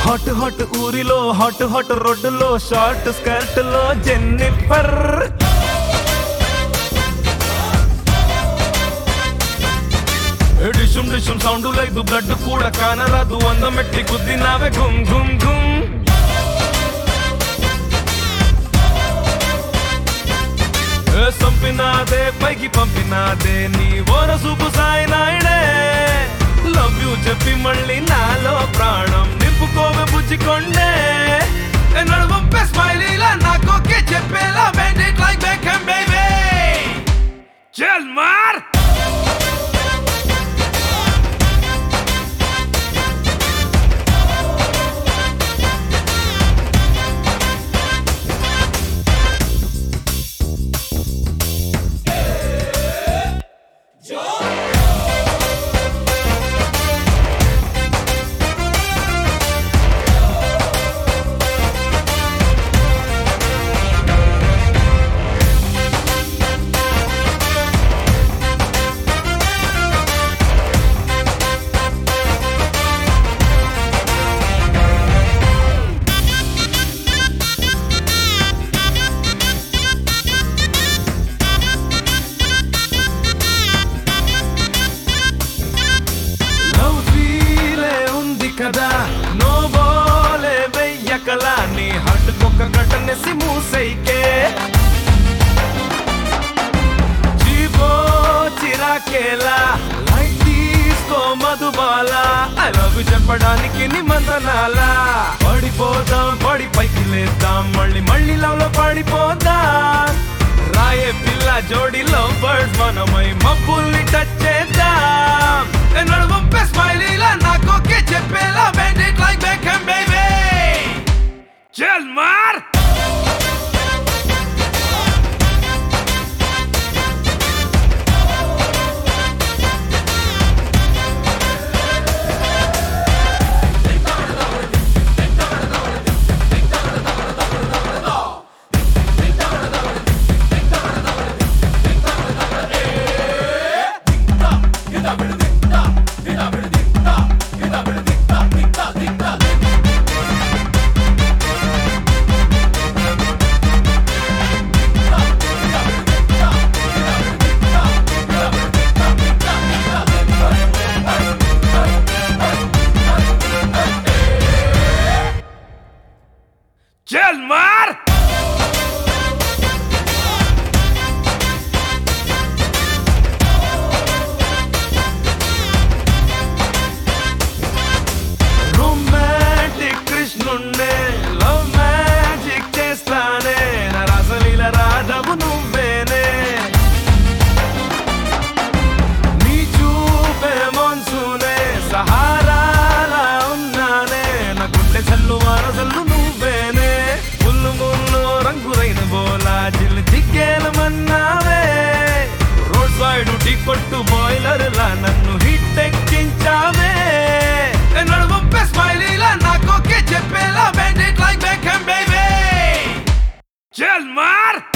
hot hot ఊరిలో hot hot రోడ్డులో short skirt లో జెన్నిఫర్ డిషుమ్ డిషుమ్ సౌండ్ లేదు బ్లడ్ కూడా కానరాదు వంద మెట్టి గుద్దినావే గుమ్ గుమ్ గుమ్ ఏ సంపినాదే పైకి పంపినాదే నీ ఓర సూపు సాయి నాయుడే లవ్ యూ చెప్పి మళ్ళీ నాలో ప్రాణం నింపుకోవే బుజ్జికొండే ఏ నడువంపే స్మైలీలా నాకోకే చెప్పేలా bend it like Beckham baby చల్ మార్ లవ్ ఫీలే ఉంది కదా నో బోలే వెయ్యకలా నీ హట్ కుక్క కట్టనేసి మూసైకే జీవో చిరాకేలా లైట్ తీసుకో మధుబాల ఐ లవ్ చెప్పడానికి నిమంతనాలా పడిపోదాం పడి పైకి లేద్దాం మళ్ళీ మళ్ళీ లవ్ లో పడిపోదాం రాయే పిల్ల జోడిలో బర్డ్స్ మనమై మబ్బుల్ని టచ్ చేద్దాం ఏ నడువంపే స్మైలీలా నాకోకే చెప్పేలా bend it like Beckham baby చల్ మార్ చల్ మార్ రొమాంటిక్ కృష్ణుణ్ణే లవ్ మ్యాజిక్ చేస్తానే నా రసలీల రాధవు నువ్వేనే నీ చూపే మోన్సూనే సహారాలా ఉన్నానే నా గుండె చల్లు వారసల్లు నువ్వేనే ముల్లు ముల్లు రంగులైన బోలా జిల్లు జిగ్గేలమన్నావే రోడ్ సైడ్ టీ కొట్టు బాయిలర్ లా నన్ను హిట్ ఎక్కించావే ఏ నడువంపే స్మైలీలా నాకోకే చెప్పేలా bend it like Beckham baby చల్ మార్